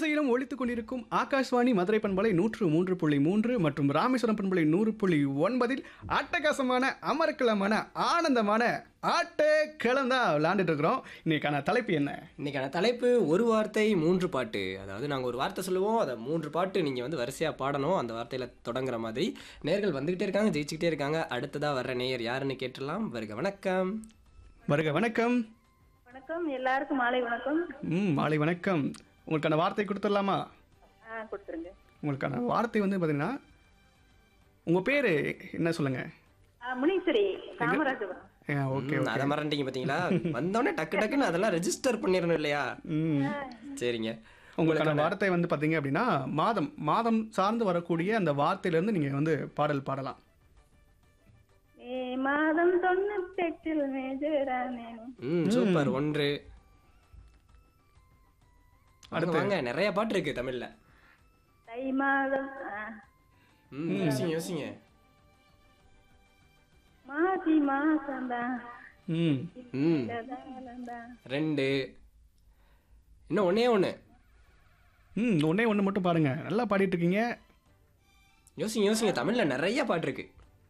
திசையிலும் ஒழித்துக் கொண்டிருக்கும் ஆகாஷ்வாணி மதுரை பண்பலை நூற்று மூன்று புள்ளி மூன்று மற்றும் ராமேஸ்வரம் பண்பலை நூறு புள்ளி ஒன்பதில் அட்டகாசமான அமர்க்கலமான ஆனந்தமான ஆட்டக்களம் தான் விளையாண்டுட்டு இருக்கிறோம் இன்னைக்கான தலைப்பு என்ன இன்னைக்கான தலைப்பு ஒரு வார்த்தை மூன்று பாட்டு அதாவது நாங்கள் ஒரு வார்த்தை சொல்லுவோம் அதை மூன்று பாட்டு நீங்கள் வந்து வரிசையாக பாடணும் அந்த வார்த்தையில் தொடங்குற மாதிரி நேர்கள் வந்துக்கிட்டே இருக்காங்க ஜெயிச்சுக்கிட்டே இருக்காங்க அடுத்ததாக வர்ற நேயர் யாருன்னு கேட்டுடலாம் வருக வணக்கம் வருக வணக்கம் வணக்கம் எல்லாருக்கும் மாலை வணக்கம் ம் மாலை வணக்கம் உங்களுக்கான வார்த்தை கொடுத்துடலாமா ஆ கொடுத்துருங்க உங்களுக்கான வார்த்தை வந்து பார்த்தீங்கன்னா உங்கள் பேர் என்ன சொல்லுங்கள் ஆ, முனீஸ்வரி காமராஜபுரம் ஓகே ம், அதை மறந்துட்டீங்க பார்த்தீங்களா வந்தோடனே டக்கு டக்குன்னு அதெல்லாம் ரெஜிஸ்டர் பண்ணிடணும் இல்லையா ம் சரிங்க உங்களுக்கான வார்த்தை வந்து பார்த்தீங்க அப்படின்னா மாதம் மாதம் சார்ந்து வரக்கூடிய அந்த வார்த்தையிலேருந்து நீங்கள் வந்து பாடல் பாடலாம் மே மாதம் தொண்ணூத்தெட்டில் மேஜரானேன் ம் சூப்பர் ஒன்று அடுத்து வாங்க நிறைய பாட்டு இருக்கு தமிழ்ல தை மாதம் ஆ, ம் யோசிங்க யோசிங்க மாசி மாசம்தான் ம் ம் காலம்தான். ரெண்டு இன்னும் ஒண்ணே ஒன்று ம் ஒன்றே ஒன்று மட்டும் பாருங்க நல்லா பாடிட்டு இருக்கீங்க யோசிங்க யோசிங்க தமிழ்ல நிறைய பாட்டு இருக்கு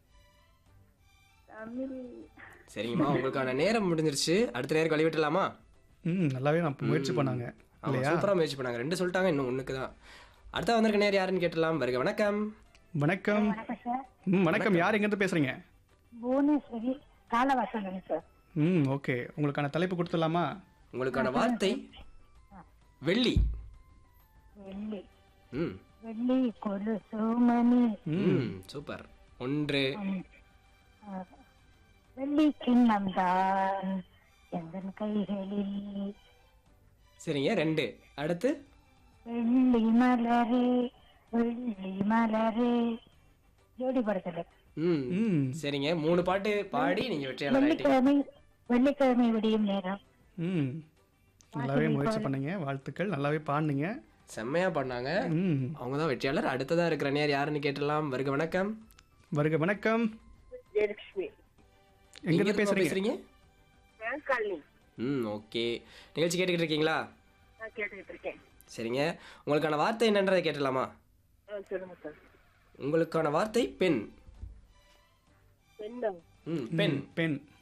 தமிழ் சரிங்கம்மா உங்களுக்கான நேரம் முடிஞ்சிருச்சு அடுத்த நேரம் கழிவிட்டுலாமா ம் நல்லாவே நான் முயற்சி பண்ணாங்க ஆமா இல்லையா சூப்பரா முயற்சி பண்ணாங்க ரெண்டு சொல்லிட்டாங்க இன்னும் ஒண்ணுக்கு தான் அடுத்த வந்திருக்க நேரம் யாருன்னு கேட்டலாம் வருக வணக்கம் வணக்கம் ம் வணக்கம் யார் எங்கேருந்து பேசுகிறீங்க புவனேஸ்வரி காலவாசன் சார் ம் ஓகே உங்களுக்கான தலைப்பு கொடுத்துடலாமா உங்களுக்கான வார்த்தை வெள்ளி வெள்ளி ம் வெள்ளி கொலுசு மணி ம் சூப்பர் ஒன்று ஆ, வெள்ளி கிண்ணம் தான் எந்தன் கைகளில் சரிங்க ரெண்டு அடுத்து வெள்ளி மலரே வெள்ளி மலரே ஜோடி படத்துல ம் ம் சரிங்க மூணு பாட்டு பாடி நீங்க வெற்றியாளர் ஆயிட்டீங்க வெள்ளிக்கிழமை வெள்ளிக்கிழமை விடியும் நேரம் ம் நல்லாவே முயற்சி பண்ணீங்க வாழ்த்துக்கள் நல்லாவே பாடினீங்க செம்மையா பண்ணாங்க ம் அவங்க தான் வெற்றியாளர் அடுத்ததா இருக்கிற நேர் யாருன்னு கேட்டலாம் வருக வணக்கம் வருக வணக்கம் ஜெயலட்சுமி எங்கேருந்து எங்கிருந்து பேசுகிறீங்க பேசுறீங்க காலனி ம் ஓகே நிகழ்ச்சி கேட்டுக்கிட்டு இருக்கீங்களா நான் கேட்டுக்கிட்டு இருக்கேன் சரிங்க உங்களுக்கான வார்த்தை என்னன்றதை கேட்டலாமா ஆ, சொல்லுங்க சார் உங்களுக்கான வார்த்தை பெண் பெண்டம் ம் பெண் பெண்